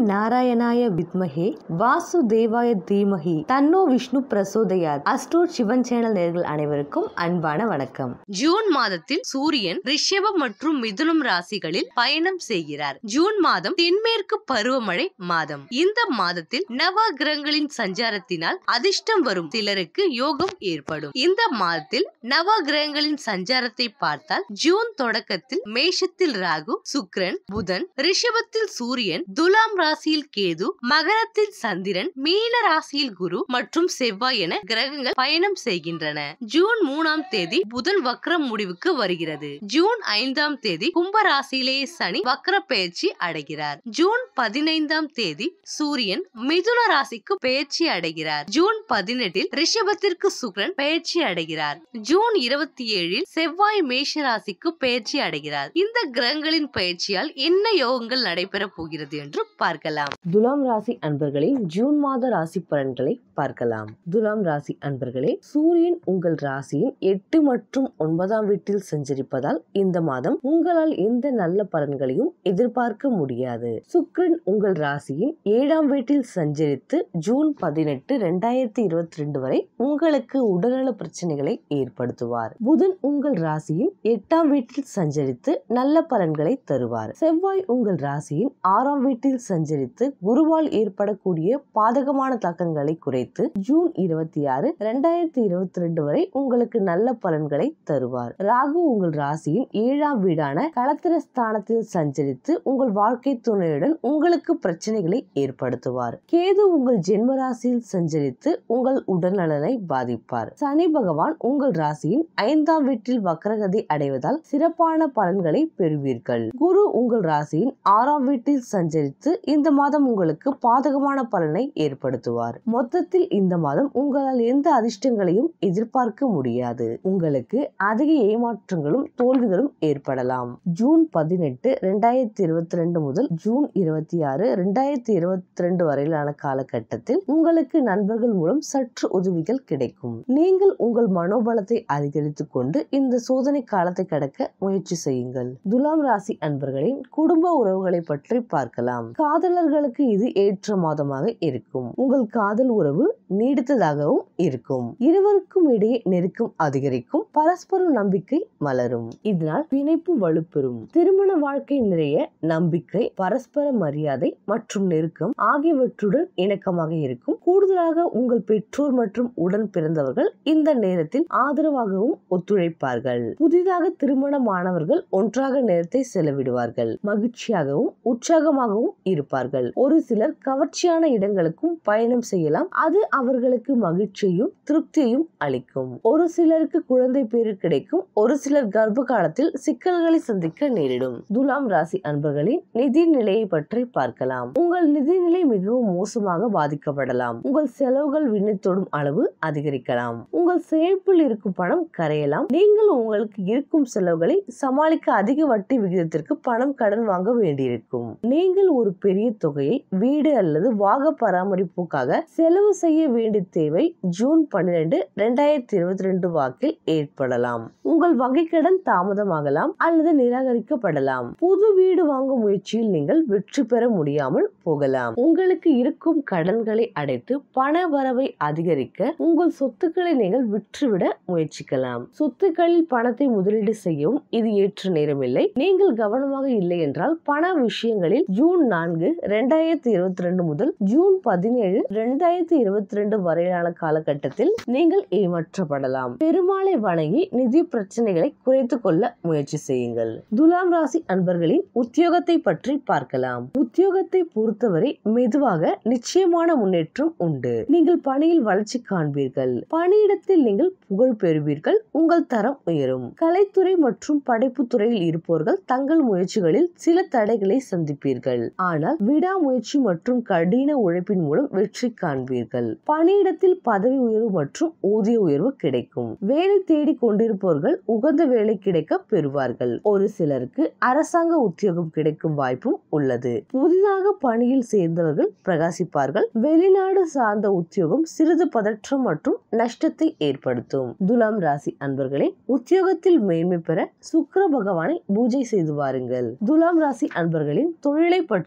நாராயணாய வித்மஹே வாசுதேவாய தீமஹி தன்னோ விஷ்ணு பிரசோதயாத் அஸ்ட்ரோட் சிவன் சேனல் நேர்கள் அனைவருக்கும் அன்பான வணக்கம் ஜூன் மாதத்தில் சூரியன் ரிஷபம் மற்றும் மிதுனம் ராசிகளில் பயணம் செய்கிறார் ஜூன் மாதம் தென்மேற்கு பருவமழை மாதம் இந்த மாதத்தில் நவ கிரகங்களின் சஞ்சாரத்தினால் அதிர்ஷ்டம் வரும் சிலருக்கு யோகம் ஏற்படும் இந்த மாதத்தில் நவ கிரகங்களின் சஞ்சாரத்தை பார்த்தால் ஜூன் தொடக்கத்தில் மேஷத்தில் ராகு சுக்கிரன் புதன் ரிஷபத்தில் சூரியன் துலாம் ராசியில் கேது மகரத்தில் சந்திரன் மீன ராசியில் குரு மற்றும் செவ்வாய் என கிரகங்கள் பயணம் செய்கின்றன ஜூன் மூணாம் தேதி புதன் வக்ரம் முடிவுக்கு வருகிறது ஜூன் ஐந்தாம் தேதி கும்ப ராசியிலேயே சனி வக்ர பெயர்ச்சி அடைகிறார் ஜூன் பதினைந்தாம் தேதி சூரியன் மிதுன ராசிக்கு பெயர்ச்சி அடைகிறார் ஜூன் பதினெட்டில் ரிஷபத்திற்கு சுக்கிரன் பெயர்ச்சி அடைகிறார் ஜூன் இருபத்தி ஏழில் செவ்வாய் மேஷ ராசிக்கு பெயர்ச்சி அடைகிறார் இந்த கிரகங்களின் பயிற்சியால் என்ன யோகங்கள் நடைபெற போகிறது என்று பார்க்கலாம் துலாம் ராசி அன்பர்களின் ஜூன் மாத ராசி பலன்களை பார்க்கலாம் துலாம் ராசி அன்பர்களே சூரியன் உங்கள் ராசியின் எட்டு மற்றும் ஒன்பதாம் வீட்டில் சஞ்சரிப்பதால் இந்த மாதம் உங்களால் எந்த நல்ல பலன்களையும் எதிர்பார்க்க முடியாது சுக்கிரன் உங்கள் ராசியின் ஏழாம் வீட்டில் சஞ்சரித்து ஜூன் பதினெட்டு ரெண்டாயிரத்தி இருபத்தி ரெண்டு வரை உங்களுக்கு உடல்நல பிரச்சனைகளை ஏற்படுத்துவார் புதன் உங்கள் ராசியின் எட்டாம் வீட்டில் சஞ்சரித்து நல்ல பலன்களை தருவார் செவ்வாய் உங்கள் ராசியின் ஆறாம் வீட்டில் சஞ்சரித்து குருவால் ஏற்படக்கூடிய பாதகமான தாக்கங்களை குறைத்து ஜூன் இருபத்தி ஆறு ரெண்டாயிரத்தி இருபத்தி ரெண்டு வரை உங்களுக்கு நல்ல பலன்களை தருவார் ராகு உங்கள் ராசியின் ஏழாம் வீடான களத்திர ஸ்தானத்தில் சஞ்சரித்து உங்கள் வாழ்க்கை துணையுடன் உங்களுக்கு பிரச்சனைகளை ஏற்படுத்துவார் கேது உங்கள் ஜென்ம ராசியில் சஞ்சரித்து உங்கள் உடல்நலனை பாதிப்பார் சனி பகவான் உங்கள் ராசியின் ஐந்தாம் வீட்டில் வக்ரகதி அடைவதால் சிறப்பான பலன்களை பெறுவீர்கள் குரு உங்கள் ராசியின் ஆறாம் வீட்டில் சஞ்சரித்து இந்த மாதம் உங்களுக்கு பாதகமான பலனை ஏற்படுத்துவார் மொத்தத்தில் இந்த மாதம் உங்களால் எந்த அதிர்ஷ்டங்களையும் எதிர்பார்க்க முடியாது உங்களுக்கு அதிக ஏமாற்றங்களும் தோல்விகளும் ஏற்படலாம் ஜூன் பதினெட்டு ரெண்டாயிரத்தி இருபத்தி ரெண்டு முதல் ஜூன் இருபத்தி ஆறு ரெண்டாயிரத்தி இருபத்தி ரெண்டு வரையிலான காலகட்டத்தில் உங்களுக்கு நண்பர்கள் மூலம் சற்று உதவிகள் கிடைக்கும் நீங்கள் உங்கள் மனோபலத்தை அதிகரித்துக் கொண்டு இந்த சோதனை காலத்தை கடக்க முயற்சி செய்யுங்கள் துலாம் ராசி அன்பர்களின் குடும்ப உறவுகளை பற்றி பார்க்கலாம் காதலர்களுக்கு இது ஏற்ற மாதமாக இருக்கும் உங்கள் காதல் உறவு நீடித்ததாகவும் இருக்கும் இருவருக்கும் இடையே நெருக்கம் அதிகரிக்கும் பரஸ்பர நம்பிக்கை மலரும் இதனால் பிணைப்பு வலுப்பெறும் திருமண வாழ்க்கை நிறைய நம்பிக்கை பரஸ்பர மரியாதை மற்றும் நெருக்கம் ஆகியவற்றுடன் இணக்கமாக இருக்கும் கூடுதலாக உங்கள் பெற்றோர் மற்றும் உடன் பிறந்தவர்கள் இந்த நேரத்தில் ஆதரவாகவும் ஒத்துழைப்பார்கள் புதிதாக திருமணமானவர்கள் ஒன்றாக நேரத்தை செலவிடுவார்கள் மகிழ்ச்சியாகவும் உற்சாகமாகவும் இருப்பார்கள் ஒரு சிலர் கவர்ச்சியான இடங்களுக்கும் பயணம் செய்யலாம் அது அவர்களுக்கு மகிழ்ச்சியையும் திருப்தியையும் அளிக்கும் ஒரு சிலருக்கு குழந்தை பேரு கிடைக்கும் ஒரு சிலர் கர்ப்ப காலத்தில் சிக்கல்களை சந்திக்க நேரிடும் துலாம் ராசி அன்பர்களின் நிதி நிலையை பற்றி பார்க்கலாம் உங்கள் நிதிநிலை மிகவும் மோசமாக பாதிக்கப்படலாம் உங்கள் செலவுகள் விண்ணத்தோடும் அளவு அதிகரிக்கலாம் உங்கள் சேமிப்பில் இருக்கும் பணம் கரையலாம் நீங்கள் உங்களுக்கு இருக்கும் செலவுகளை சமாளிக்க அதிக வட்டி விகிதத்திற்கு பணம் கடன் வாங்க வேண்டியிருக்கும் நீங்கள் ஒரு பெரிய தொகையை வீடு அல்லது வாக பராமரிப்புக்காக செலவு செய்ய வேண்டிய தேவை ஜூன் பன்னிரண்டு ரெண்டாயிரத்தி இருபத்தி ரெண்டு வாக்கில் ஏற்படலாம் உங்கள் வங்கை கடன் தாமதமாகலாம் அல்லது நிராகரிக்கப்படலாம் புது வீடு வாங்கும் முயற்சியில் நீங்கள் வெற்றி பெற முடியாமல் போகலாம் உங்களுக்கு இருக்கும் கடன்களை அடைத்து பண வரவை அதிகரிக்க உங்கள் சொத்துக்களை நீங்கள் விற்றுவிட முயற்சிக்கலாம் சொத்துக்களில் பணத்தை முதலீடு செய்யவும் இது ஏற்ற நேரமில்லை நீங்கள் கவனமாக இல்லை என்றால் பண விஷயங்களில் ஜூன் நான்கு ரெண்டாயிரத்தி இருபத்தி ரெண்டு முதல் ஜூன் பதினேழு ரெண்டாயிரத்தி இருபத்தி ரெண்டு வரையிலான காலகட்டத்தில் நீங்கள் ஏமாற்றப்படலாம் பெருமாளை வணங்கி நிதி பிரச்சனைகளை குறைத்துக் கொள்ள முயற்சி செய்யுங்கள் துலாம் ராசி அன்பர்களின் உத்தியோகத்தை பற்றி பார்க்கலாம் உத்தியோகத்தை பொறுத்தவரை மெதுவாக நிச்சயமான முன்னேற்றம் உண்டு நீங்கள் பணியில் வளர்ச்சி காண்பீர்கள் பணியிடத்தில் நீங்கள் புகழ் பெறுவீர்கள் உங்கள் தரம் உயரும் கலைத்துறை மற்றும் படைப்பு துறையில் இருப்பவர்கள் தங்கள் முயற்சிகளில் சில தடைகளை சந்திப்பீர்கள் ஆனால் விடாமுயற்சி மற்றும் கடின உழைப்பின் மூலம் வெற்றி காண்பீர்கள் பணியிடத்தில் பதவி உயர்வு மற்றும் ஊதிய உயர்வு கிடைக்கும் வேலை தேடி கொண்டிருப்பவர்கள் உகந்த வேலை கிடைக்க பெறுவார்கள் ஒரு சிலருக்கு அரசாங்க உத்தியோகம் கிடைக்கும் வாய்ப்பும் உள்ளது புதிதாக பணியில் சேர்ந்தவர்கள் பிரகாசிப்பார்கள் வெளிநாடு சார்ந்த உத்தியோகம் சிறிது பதற்றம் மற்றும் நஷ்டத்தை ஏற்படுத்தும் துலாம் ராசி அன்பர்களே உத்தியோகத்தில் மேன்மை பெற சுக்கிர பகவானை பூஜை செய்து வாருங்கள் துலாம் ராசி அன்பர்களின் தொழிலை பற்றி பார்க்கலாம்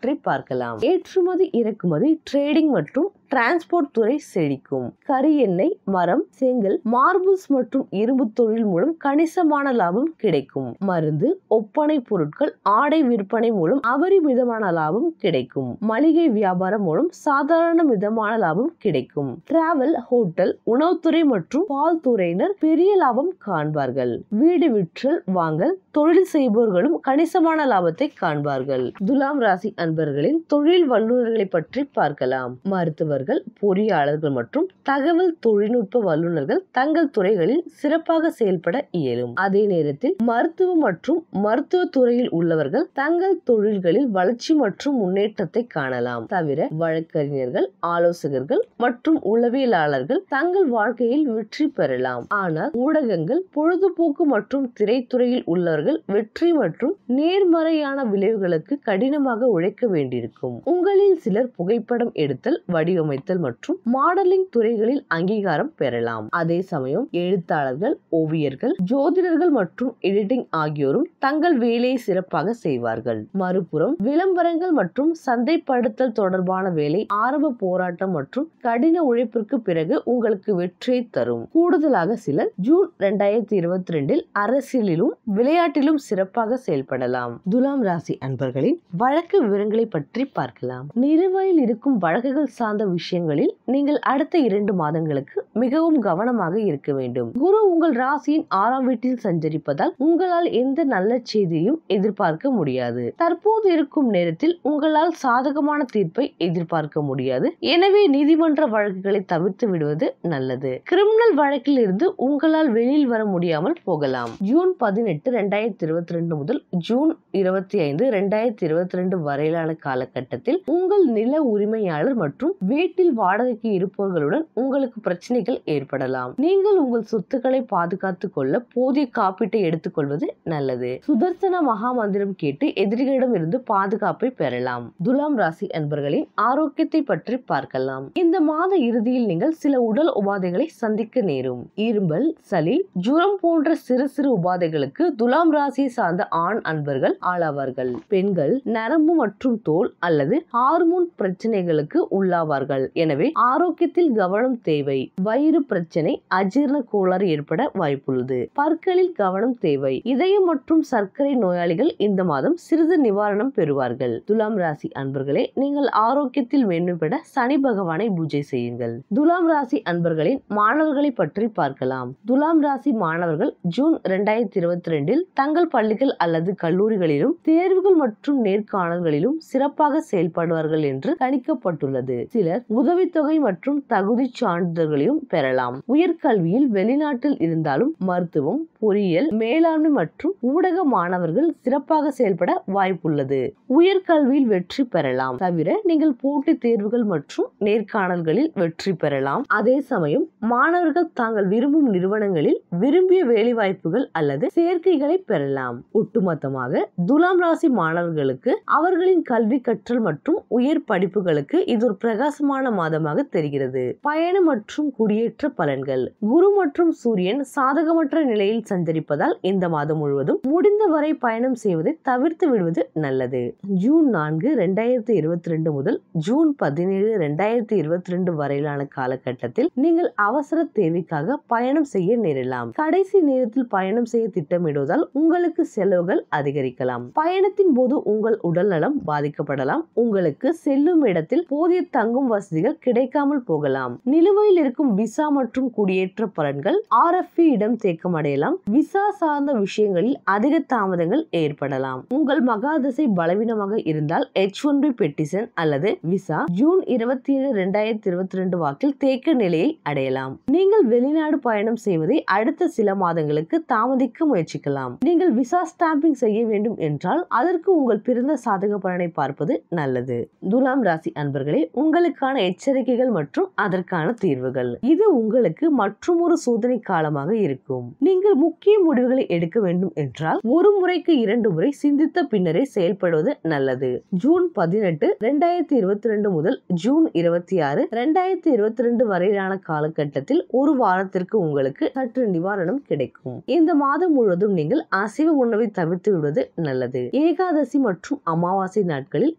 பார்க்கலாம் ஏற்றுமதி இறக்குமதி ட்ரேடிங் மற்றும் டிரான்ஸ்போர்ட் துறை செழிக்கும் கரி எண்ணெய் மரம் செங்கல் மார்பிள்ஸ் மற்றும் இரும்பு தொழில் மூலம் கணிசமான லாபம் கிடைக்கும் மருந்து ஒப்பனை பொருட்கள் ஆடை விற்பனை மூலம் அபரிமிதமான லாபம் கிடைக்கும் மளிகை வியாபாரம் மூலம் சாதாரண மிதமான லாபம் கிடைக்கும் டிராவல் ஹோட்டல் உணவுத்துறை மற்றும் பால் துறையினர் பெரிய லாபம் காண்பார்கள் வீடு விற்றல் வாங்கல் தொழில் செய்பவர்களும் கணிசமான லாபத்தை காண்பார்கள் துலாம் ராசி அன்பர்களின் தொழில் வல்லுநர்களை பற்றி பார்க்கலாம் மருத்துவர்கள் பொறியாளர்கள் மற்றும் தகவல் தொழில்நுட்ப வல்லுநர்கள் தங்கள் துறைகளில் சிறப்பாக செயல்பட இயலும் அதே நேரத்தில் மருத்துவ மற்றும் மருத்துவ துறையில் உள்ளவர்கள் தங்கள் தொழில்களில் வளர்ச்சி மற்றும் முன்னேற்றத்தை காணலாம் தவிர வழக்கறிஞர்கள் ஆலோசகர்கள் மற்றும் உளவியலாளர்கள் தங்கள் வாழ்க்கையில் வெற்றி பெறலாம் ஆனால் ஊடகங்கள் பொழுதுபோக்கு மற்றும் திரைத்துறையில் உள்ளவர்கள் வெற்றி மற்றும் நேர்மறையான விளைவுகளுக்கு கடினமாக உழைக்க வேண்டியிருக்கும் உங்களில் சிலர் புகைப்படம் எடுத்தல் வடிவமைத்தல் மற்றும் மாடலிங் துறைகளில் அங்கீகாரம் பெறலாம் அதே சமயம் எழுத்தாளர்கள் ஓவியர்கள் ஜோதிடர்கள் மற்றும் எடிட்டிங் ஆகியோரும் தங்கள் வேலையை சிறப்பாக செய்வார்கள் மறுபுறம் விளம்பரங்கள் மற்றும் சந்தைப்படுத்தல் தொடர்பான வேலை ஆரம்ப போராட்டம் மற்றும் கடின உழைப்பிற்கு பிறகு உங்களுக்கு வெற்றியை தரும் கூடுதலாக சிலர் ஜூன் இரண்டாயிரத்தி இருபத்தி ரெண்டில் அரசியலிலும் விளையாட்டிலும் சிறப்பாக செயல்படலாம் துலாம் ராசி அன்பர்களின் வழக்கு விவரங்களை பற்றி பார்க்கலாம் நிலுவையில் இருக்கும் வழக்குகள் சார்ந்த விஷயங்களில் நீங்கள் அடுத்த இரண்டு மாதங்களுக்கு மிகவும் கவனமாக இருக்க வேண்டும் குரு உங்கள் ராசியின் ஆறாம் வீட்டில் சஞ்சரிப்பதால் உங்களால் எந்த நல்ல செய்தியையும் எதிர்பார்க்க முடியாது தற்போது இருக்கும் நேரத்தில் உங்களால் சாதகமான தீர்ப்பை எதிர்பார்க்க முடியாது எனவே நீதிமன்ற வழக்குகளை தவிர்த்து விடுவது நல்லது கிரிமினல் வழக்கில் இருந்து உங்களால் வெளியில் வர முடியாமல் போகலாம் ஜூன் பதினெட்டு ரெண்டாயிரத்தி இருபத்தி ரெண்டு முதல் ஜூன் இருபத்தி ஐந்து ரெண்டாயிரத்தி இருபத்தி ரெண்டு வரையிலான காலகட்டத்தில் உங்கள் நில உரிமையாளர் மற்றும் வீட்டில் வாடகைக்கு இருப்பவர்களுடன் உங்களுக்கு பிரச்சனைகள் ஏற்படலாம் நீங்கள் உங்கள் சொத்துக்களை பாதுகாத்துக் கொள்ள போதிய காப்பீட்டை எடுத்துக்கொள்வது நல்லது சுதர்சன மகா மந்திரம் கேட்டு எதிரிகளிடம் இருந்து பாதுகாப்பை பெறலாம் துலாம் ராசி அன்பர்களின் ஆரோக்கியத்தை பற்றி பார்க்கலாம் இந்த மாத இறுதியில் நீங்கள் சில உடல் உபாதைகளை சந்திக்க நேரும் இரும்பல் சளி ஜுரம் போன்ற சிறு சிறு உபாதைகளுக்கு துலாம் ராசியை சார்ந்த ஆண் அன்பர்கள் ஆளாவார்கள் பெண்கள் நரம்பு மற்றும் தோல் அல்லது ஹார்மோன் பிரச்சனைகளுக்கு உள்ளாவார்கள் எனவே ஆரோக்கியத்தில் கவனம் தேவை வயிறு பிரச்சனை அஜீரண கோளாறு ஏற்பட வாய்ப்புள்ளது பற்களில் கவனம் தேவை இதயம் மற்றும் சர்க்கரை நோயாளிகள் இந்த மாதம் சிறிது நிவாரணம் பெறுவார்கள் துலாம் ராசி அன்பர்களே நீங்கள் ஆரோக்கியத்தில் மேன்மை பெற சனி பகவானை பூஜை செய்யுங்கள் துலாம் ராசி அன்பர்களின் மாணவர்களை பற்றி பார்க்கலாம் துலாம் ராசி மாணவர்கள் ஜூன் இரண்டாயிரத்தி இருபத்தி ரெண்டில் தங்கள் பள்ளிகள் அல்லது கல்லூரிகளிலும் தேர்வுகள் மற்றும் நேர்காணல்களிலும் சிறப்பாக செயல்படுவார்கள் என்று கணிக்கப்பட்டுள்ளது சிலர் உதவித்தொகை மற்றும் தகுதி சான்றிதழ்களையும் பெறலாம் உயர்கல்வியில் வெளிநாட்டில் இருந்தாலும் மருத்துவம் பொறியியல் மேலாண்மை மற்றும் ஊடக மாணவர்கள் சிறப்பாக செயல்பட வாய்ப்புள்ளது உயர்கல்வியில் வெற்றி பெறலாம் தவிர நீங்கள் போட்டித் தேர்வுகள் மற்றும் நேர்காணல்களில் வெற்றி பெறலாம் அதே சமயம் மாணவர்கள் தாங்கள் விரும்பும் நிறுவனங்களில் விரும்பிய வேலைவாய்ப்புகள் அல்லது சேர்க்கைகளை பெறலாம் ஒட்டுமொத்தமாக துலாம் ராசி மாணவர்களுக்கு அவர்களின் கல்வி கற்றல் மற்றும் உயர் படிப்புகளுக்கு இது ஒரு பிரகாசமான மாதமாக தெரிகிறது பயணம் மற்றும் குடியேற்ற பலன்கள் குரு மற்றும் சூரியன் சாதகமற்ற நிலையில் சஞ்சரிப்பதால் இந்த மாதம் முழுவதும் முடிந்தவரை பயணம் செய்வதை தவிர்த்து விடுவது நல்லது ஜூன் நான்கு இரண்டாயிரத்தி இருபத்தி ரெண்டு முதல் ஜூன் பதினேழு இரண்டாயிரத்தி இருபத்தி ரெண்டு வரையிலான காலகட்டத்தில் நீங்கள் அவசர தேவைக்காக பயணம் செய்ய நேரலாம் கடைசி நேரத்தில் பயணம் செய்ய திட்டமிடுவதால் உங்களுக்கு செலவுகள் அதிகரிக்கலாம் பயணத்தின் போது உங்கள் உடல் நலம் பாதிக்கப்படலாம் உங்களுக்கு செல்லும் இடத்தில் போதிய தங்கும் வசதிகள் கிடைக்காமல் போகலாம் நிலுவையில் இருக்கும் விசா மற்றும் குடியேற்ற பலன்கள் ஆர்எஃப்பி இடம் தேக்கம் அடையலாம் விசா சார்ந்த விஷயங்களில் அதிக தாமதங்கள் ஏற்படலாம் உங்கள் மகாதசை பலவீனமாக இருந்தால் எச் ஒன் பி பெட்டிஷன் அல்லது விசா ஜூன் இருபத்தி ஏழு இரண்டாயிரத்தி இருபத்தி ரெண்டு வாக்கில் தேக்க நிலையை அடையலாம் நீங்கள் வெளிநாடு பயணம் செய்வதை அடுத்த சில மாதங்களுக்கு தாமதிக்க முயற்சிக்கலாம் நீங்கள் விசா ஸ்டாம்பிங் செய்ய வேண்டும் என்றால் அதற்கு உங்கள் பிறந்த சாதக பலனை பார்ப்பது நல்லது துலாம் ராசி அன்பர்களே உங்களுக்கான எச்சரிக்கைகள் மற்றும் அதற்கான தீர்வுகள் இது உங்களுக்கு மற்றும் ஒரு சோதனை காலமாக இருக்கும் நீங்கள் முக்கிய முடிவுகளை எடுக்க வேண்டும் என்றால் ஒரு முறைக்கு இரண்டு முறை சிந்தித்த பின்னரே செயல்படுவது நல்லது ஜூன் பதினெட்டு இரண்டாயிரத்தி இருபத்தி ரெண்டு முதல் ஜூன் இருபத்தி ஆறு இரண்டாயிரத்தி இருபத்தி ரெண்டு வரையிலான காலகட்டத்தில் ஒரு வாரத்திற்கு உங்களுக்கு சற்று நிவாரணம் கிடைக்கும் இந்த மாதம் முழுவதும் நீங்கள் அசைவ உணவை தவிர்த்து விடுவது நல்லது ஏகாதசி மற்றும் அமாவாசை நாட்களில்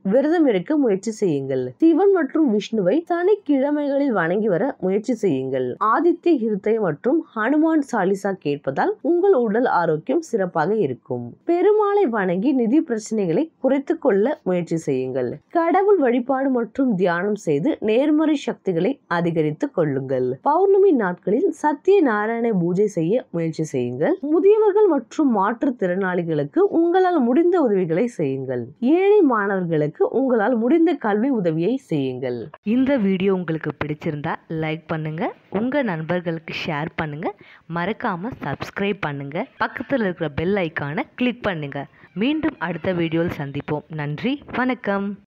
விரதம் இருக்க முயற்சி செய்யுங்கள் சிவன் மற்றும் விஷ்ணுவை சனிக்கிழமைகளில் வணங்கி வர முயற்சி செய்யுங்கள் ஆதித்ய ஹிருத்தை மற்றும் ஹனுமான் சாலிசா கேட்பதால் உங்கள் உடல் ஆரோக்கியம் சிறப்பாக இருக்கும் பெருமாளை வணங்கி நிதி பிரச்சனைகளை குறைத்துக் கொள்ள முயற்சி செய்யுங்கள் கடவுள் வழிபாடு மற்றும் தியானம் செய்து நேர்மறை சக்திகளை அதிகரித்துக் கொள்ளுங்கள் பௌர்ணமி நாட்களில் சத்திய நாராயண பூஜை செய்ய முயற்சி செய்யுங்கள் முதியவர்கள் மற்றும் மாற்றுத்திறனாளிகளுக்கு உங்களால் முடிந்த உதவிகளை செய்யுங்கள் ஏழை மாணவர்களுக்கு உங்களால் முடிந்த கல்வி உதவியை செய்யுங்கள் இந்த வீடியோ உங்களுக்கு பிடிச்சிருந்தா லைக் பண்ணுங்க உங்க நண்பர்களுக்கு ஷேர் பண்ணுங்க மறக்காம சப்ஸ்கிரைப் பண்ணுங்க பக்கத்தில் இருக்கிற பெல் ஐக்கானை கிளிக் பண்ணுங்க மீண்டும் அடுத்த வீடியோவில் சந்திப்போம் நன்றி வணக்கம்